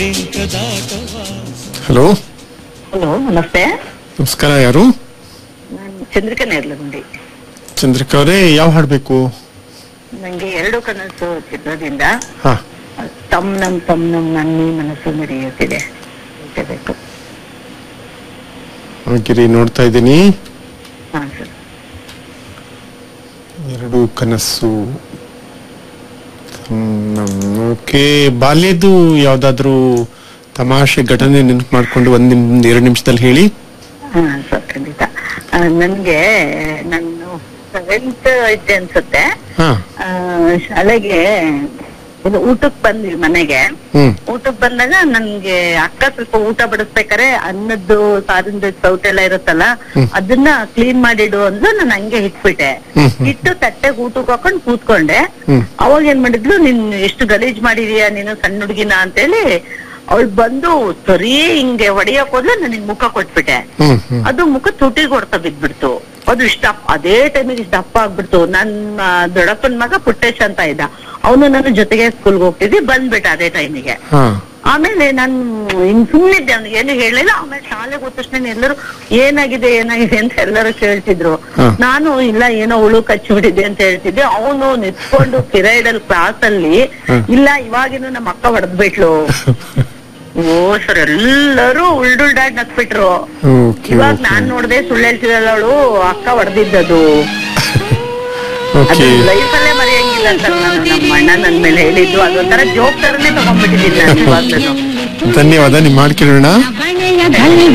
Hello hello ನಮಸ್ತೆ ನಮಸ್ಕಾರ ಯಾರು ನಾನು ಚಂದ್ರಿಕಾ ನೇರ್ಲಗುಂಡಿ ಚಂದ್ರಿಕಾ ಅವರೇ ಯಾವ ಹಾಡ್ಬೇಕು ನಂಗೆ ಎರಡು ಕನಸು ಚಿತ್ರದಿಂದ ಹಾ ತಮ್ ನಮ್ ತಮ್ ನಮ್ ನನ್ನಿ ಮನಸ್ಸು ಮಿಡಿಯುತ್ತಿದೆ ಬೇಕು ಗಿರಿ ನೋಡ್ತಾ ಇದ್ದೀನಿ ಹಾ ಸರ್ ಎರಡು ಕನಸು ಓಕೆ ಬಾಲ್ಯದ್ದು ಯಾವ್ದಾದ್ರು ತಮಾಷೆ ಘಟನೆ ನೆನಪು ಮಾಡ್ಕೊಂಡು ಒಂದ್ ನಿಮ್ ಎರಡು ನಿಮಿಷದಲ್ಲಿ ಹೇಳಿ ಹಾ ಸರ್ ಖಂಡಿತ ಆ, ನನ್ಗೆ ನಾನು ಸೆವೆಂತ್ ಐತೆ ಅನ್ಸುತ್ತೆ ಹಾ ಆ, ಶಾಲೆಗೆ ಇದು ಊಟಕ್ ಬಂದ್ವಿ ಮನೆಗೆ ಹ್ಮ್ ಊಟಕ್ ಬಂದಾಗ ನನ್ಗೆ ಅಕ್ಕ ಸ್ವಲ್ಪ ಊಟ ಬಡಿಸ್ಬೇಕಾರೆ ಅನ್ನದ್ದು ಸಾರಿಂದ ಸೌಟ್ ಎಲ್ಲ ಇರುತ್ತಲ್ಲ ಹ್ಮ್. ಅದನ್ನ ಕ್ಲೀನ್ ಮಾಡಿಡು ಅಂದ್ಲು ನಾನು ಹಂಗೆ ಇಟ್ಬಿಟ್ಟೆ ಹ್ಮ್, ಹ್ಮ್. ಇಟ್ಟು ತಟ್ಟೆಗೆ ಊಟಕ್ಕೆ ಹಾಕೊಂಡ್ ಕೂತ್ಕೊಂಡೆ ಹ್ಮ್. ಅವಾಗ ಏನ್ ಮಾಡಿದ್ಲು ನೀನ್ ಎಷ್ಟು ಗಲೀಜ್ ಮಾಡಿದೀಯ ನೀನು ಸಣ್ಣ ಹುಡುಗಿನ ಅಂತೇಳಿ ಅವಳು ಬಂದು ಸರಿ ಹಿಂಗೆ ಹೊಡಿಯಕ್ ಹೋದ್ಲು ನನಗ್ ಮುಖ ಕೊಟ್ಬಿಟ್ಟೆ ಹ್ಮ್ ಹ್ಮ್ ಅದು ಮುಖ ತುಟಿಗೆ ಹೊಡ್ತಾ ಬಿದ್ಬಿಡ್ತು ಅದು ಇಷ್ಟ ಅದೇ ಟೈಮಿಗೆ ಇಷ್ಟ ದಪ್ಪ ಆಗ್ಬಿಡ್ತು ನನ್ನ ದೊಡ್ಡಪ್ಪನ ಮಗ ಪುಟ್ಟೇಶ್ ಅಂತ ಇದ್ದ ಅವನು ನನ್ನ ಜೊತೆಗೆ ಸ್ಕೂಲ್ಗೆ ಹೋಗ್ತಿದ್ವಿ ಬಂದ್ಬಿಟ್ಟ ಅದೇ ಟೈಮಿಗೆ ಹಾ ಆಮೇಲೆ ನಾನು ಹಿಂಗ್ ಸುಮ್ಮನಿದ್ದೆ ಅವ್ನಿಗೆ ಏನು ಹೇಳಿಲ್ಲ ಆಮೇಲೆ ಶಾಲೆಗೆ ಹೋದ ತಕ್ಷಣ ಎಲ್ಲರೂ ಏನಾಗಿದೆ ಏನಾಗಿದೆ ಅಂತ ಎಲ್ಲರೂ ಕೇಳ್ತಿದ್ರು ಹಾ. ನಾನು ಇಲ್ಲ ಏನೋ ಹುಳು ಕಚ್ಚಿಬಿಟ್ಟಿದೆ ಅಂತ ಹೇಳ್ತಿದ್ದೆ ಅವನು ನಿಂತ್ಕೊಂಡು ಪಿರಿಯಡ್ ಅಲ್ಲಿ ಕ್ಲಾಸ್ ಅಲ್ಲಿ ಹಾ. ಇಲ್ಲ ಇವಾಗಿನ ನಮ್ಮ ಅಕ್ಕ ಹೊಡೆದ್ಬಿಟ್ಲು ಓ ಸರ್ ಎಲ್ಲರೂ ಉಲ್ಡುಲ್ಡಾಡ್ ನಕ್ಬಿಟ್ರು ಓಕೆ ಇವಾಗ ನಾನ್ ನೋಡ್ದೆ ಸುಳ್ಳು ಹೇಳ್ತಿದಲ್ಲ ಅವಳು ಅಕ್ಕ ಹೊಡೆದಿದ್ದದು ಓಕೆ ಅದು ಲೈಫಲ್ಲೇ ಮರೆಯಂಗಿಲ್ಲ ಸರ್ ನಾನು ನಮ್ಮ ಅಣ್ಣ ನನ್ ಮೇಲೆ ಹೇಳಿದ್ದು ಅದೊಂಥರ ಜೋಕ್ ತರನೇ ತಗೊಂಡ್ಬಿಟ್ಟಿದ್ದೀನಿ ನಾನು ಇವಾಗ್ಲೂ ಧನ್ಯವಾದ ನಿಮ್ ಮಾಡ್ ಕೇಳೋಣ ಬಳೆಯ ಘಳಿ